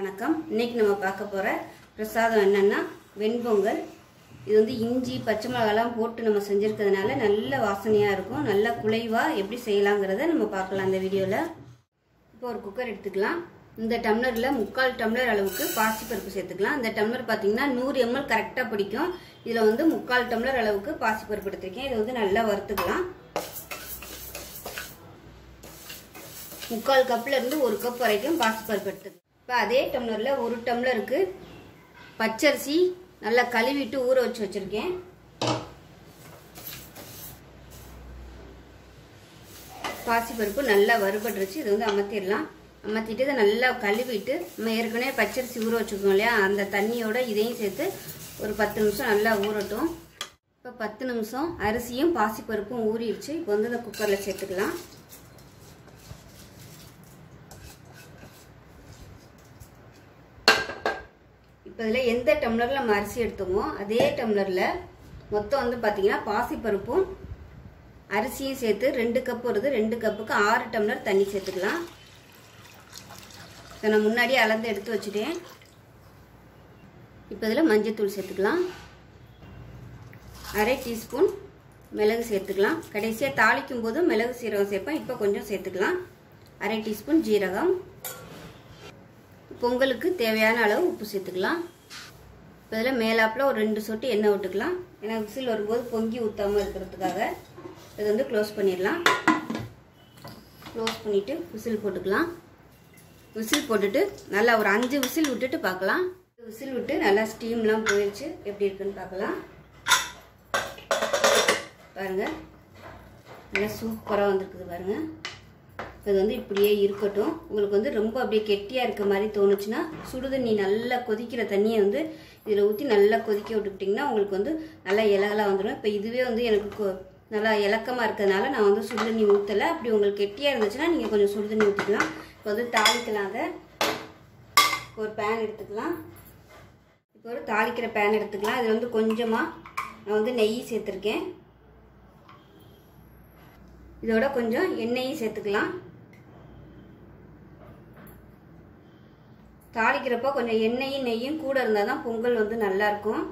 வணக்கம் இன்னைக்கு நம்ம பார்க்க போகிற பிரசாதம் என்னன்னா வெண்பொங்கல் இது வந்து இஞ்சி பச்சை மிளகாலாம் போட்டு நம்ம செஞ்சுருக்கிறதுனால நல்ல வாசனையாக இருக்கும் நல்ல குலைவாக எப்படி செய்யலாங்கிறத நம்ம பார்க்கலாம் இந்த வீடியோவில் இப்போ ஒரு குக்கர் எடுத்துக்கலாம் இந்த டம்ளரில் முக்கால் டம்ளர் அளவுக்கு பாசிப்பருப்பு சேர்த்துக்கலாம் இந்த டம்ளர் பார்த்தீங்கன்னா நூறு எம்எல் கரெக்டாக பிடிக்கும் இதில் வந்து முக்கால் டம்ளர் அளவுக்கு பாசிப்பருப்பு எடுத்திருக்கேன் இதை வந்து நல்லா வறுத்துக்கலாம் முக்கால் கப்ல இருந்து ஒரு கப் வரைக்கும் பாசிப்பருப்பு எடுத்துக்கலாம் இப்போ அதே டம்ளரில் ஒரு டம்ளருக்கு பச்சரிசி நல்லா கழுவிட்டு ஊற வச்சு வச்சுருக்கேன் பாசிப்பருப்பு நல்லா வறுபட்டுருச்சு இதை வந்து அமர்த்திடலாம் அமர்த்திட்டு இதை நல்லா கழுவிட்டு நம்ம ஏற்கனவே பச்சரிசி ஊற வச்சுருக்கோம் இல்லையா அந்த தண்ணியோட இதையும் சேர்த்து ஒரு பத்து நிமிஷம் நல்லா ஊறட்டும் இப்போ பத்து நிமிஷம் அரிசியும் பாசிப்பருப்பும் ஊறிடுச்சு இப்போ வந்து இந்த குக்கரில் சேர்த்துக்கலாம் இப்போ இதில் எந்த டம்ளரில் நம்ம அரிசி எடுத்தோமோ அதே டம்ளரில் மொத்தம் வந்து பார்த்தீங்கன்னா பாசிப்பருப்பும் அரிசியும் சேர்த்து ரெண்டு கப் வருது ரெண்டு கப்புக்கு ஆறு டம்ளர் தண்ணி சேர்த்துக்கலாம் இதை நான் முன்னாடியே அளந்து எடுத்து வச்சுட்டேன் இப்போ இதில் மஞ்சத்தூள் சேர்த்துக்கலாம் அரை டீஸ்பூன் மிளகு சேர்த்துக்கலாம் கடைசியாக தாளிக்கும் போது மிளகு சீரகம் சேர்ப்பேன் இப்போ கொஞ்சம் சேர்த்துக்கலாம் அரை டீஸ்பூன் ஜீரகம் பொங்கலுக்கு தேவையான அளவு உப்பு சேர்த்துக்கலாம் இப்போ இதில் மேலாப்பில் ஒரு ரெண்டு சொட்டு எண்ணெய் விட்டுக்கலாம் ஏன்னா விசில் வரும்போது பொங்கி ஊற்றாமல் இருக்கிறதுக்காக இதை வந்து க்ளோஸ் பண்ணிடலாம் க்ளோஸ் பண்ணிவிட்டு விசில் போட்டுக்கலாம் விசில் போட்டுட்டு நல்லா ஒரு அஞ்சு விசில் விட்டுட்டு பார்க்கலாம் விசில் விட்டு நல்லா ஸ்டீம்லாம் போயிடுச்சு எப்படி இருக்குன்னு பார்க்கலாம் பாருங்கள் நல்லா சூப்பராக வந்திருக்குது பாருங்கள் இது வந்து இப்படியே இருக்கட்டும் உங்களுக்கு வந்து ரொம்ப அப்படியே கெட்டியாக இருக்க மாதிரி தோணுச்சுன்னா சுடுதண்ணி நல்லா கொதிக்கிற தண்ணியை வந்து இதில் ஊற்றி நல்லா கொதிக்க விட்டுக்கிட்டிங்கன்னா உங்களுக்கு வந்து நல்லா இலகலாக வந்துடும் இப்போ இதுவே வந்து எனக்கு நல்லா இலக்கமாக இருக்கிறதுனால நான் வந்து சுடுதண்ணி ஊற்றலை அப்படி உங்களுக்கு கெட்டியாக இருந்துச்சுன்னா நீங்கள் கொஞ்சம் சுடுதண்ணி ஊற்றிக்கலாம் இப்போ வந்து தாளிக்கலாம் அதை ஒரு பேன் எடுத்துக்கலாம் இப்போ ஒரு தாளிக்கிற பேன் எடுத்துக்கலாம் இது வந்து கொஞ்சமாக நான் வந்து நெய் சேர்த்துருக்கேன் இதோட கொஞ்சம் எண்ணெயும் சேர்த்துக்கலாம் தாளிக்கிறப்போ கொஞ்சம் எண்ணெயும் நெய்யும் கூட இருந்தால் தான் பொங்கல் வந்து நல்லாயிருக்கும்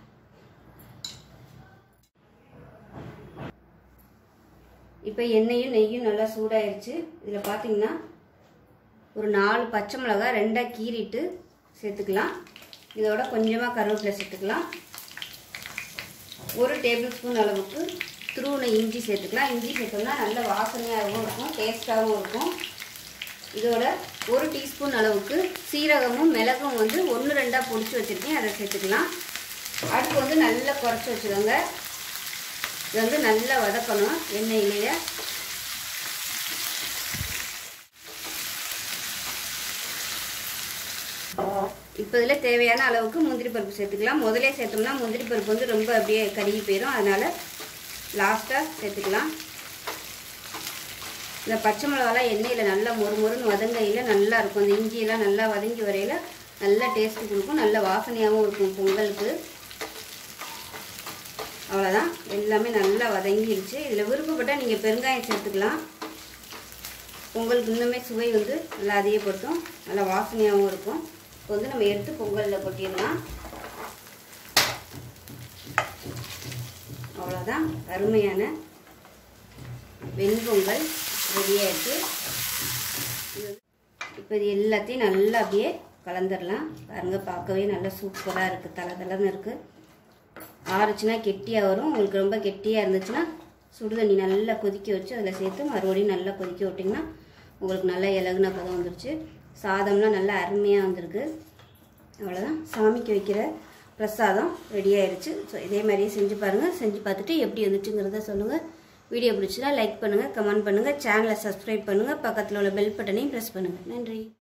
இப்போ எண்ணெயும் நெய்யும் நல்லா சூடாயிருச்சு இதில் பார்த்தீங்கன்னா ஒரு நாலு பச்சை மிளகா ரெண்டாக கீறிட்டு சேர்த்துக்கலாம் இதோட கொஞ்சமாக கருவேப்பிலை சேர்த்துக்கலாம் ஒரு டேபிள் ஸ்பூன் அளவுக்கு துருவின இஞ்சி சேர்த்துக்கலாம் இஞ்சி சேர்த்தோம்னா நல்ல வாசனையாகவும் இருக்கும் டேஸ்ட்டாகவும் இருக்கும் இதோட ஒரு டீஸ்பூன் அளவுக்கு சீரகமும் மிளகும் வந்து ஒன்று ரெண்டாக பொடிச்சு வச்சுருக்கேன் அதை சேர்த்துக்கலாம் அடுப்பு வந்து நல்லா குறைச்சி வச்சுக்கோங்க இது வந்து நல்லா வதக்கணும் எண்ணெயிலேயே இப்போ இதில் தேவையான அளவுக்கு முந்திரி பருப்பு சேர்த்துக்கலாம் முதலே சேர்த்தோம்னா முந்திரி பருப்பு வந்து ரொம்ப அப்படியே கருகி போயிடும் அதனால் லாஸ்ட்டாக சேர்த்துக்கலாம் இந்த பச்சை மிளகாலாம் எண்ணெயில் நல்லா மொறு மொறுன்னு வதங்கையில் நல்லா இருக்கும் அந்த இஞ்சியெல்லாம் நல்லா வதங்கி வரையில் நல்லா டேஸ்ட்டு கொடுக்கும் நல்ல வாசனையாகவும் இருக்கும் பொங்கலுக்கு அவ்வளோதான் எல்லாமே நல்லா வதங்கிடுச்சு இதில் விருப்பப்பட்டால் நீங்கள் பெருங்காயம் சேர்த்துக்கலாம் பொங்கலுக்கு இன்னுமே சுவை வந்து நல்லா அதிகப்படுத்தும் நல்லா வாசனையாகவும் இருக்கும் இப்போ வந்து நம்ம எடுத்து பொங்கலில் கொட்டிடலாம் அவ்வளோதான் அருமையான வெண்பொங்கல் ரெடியாகிடுச்சு இப்போ இது எல்லாத்தையும் நல்லா அப்படியே கலந்துடலாம் பாருங்கள் பார்க்கவே நல்லா சூப்பராக இருக்குது தலை தலைன்னு இருக்குது ஆறுச்சுன்னா கெட்டியாக வரும் உங்களுக்கு ரொம்ப கெட்டியாக இருந்துச்சுன்னா சுடுதண்ணி நல்லா கொதிக்க வச்சு அதில் சேர்த்து மறுபடியும் நல்லா கொதிக்க விட்டிங்கன்னா உங்களுக்கு நல்லா இலகுன பதம் வந்துருச்சு சாதம்லாம் நல்லா அருமையாக வந்திருக்கு அவ்வளோதான் சாமிக்கு வைக்கிற பிரசாதம் ரெடி ஆயிடுச்சு ஸோ இதே மாதிரியே செஞ்சு பாருங்கள் செஞ்சு பார்த்துட்டு எப்படி வந்துச்சுங்கிறத சொல்லுங்கள் வீடியோ பிடிச்சினா லைக் பண்ணுங்கள் கமெண்ட் பண்ணுங்கள் சேனலை சப்ஸ்கிரைப் பண்ணுங்கள் பக்கத்தில் உள்ள பெல் பட்டனையும் ப்ரெஸ் பண்ணுங்கள் நன்றி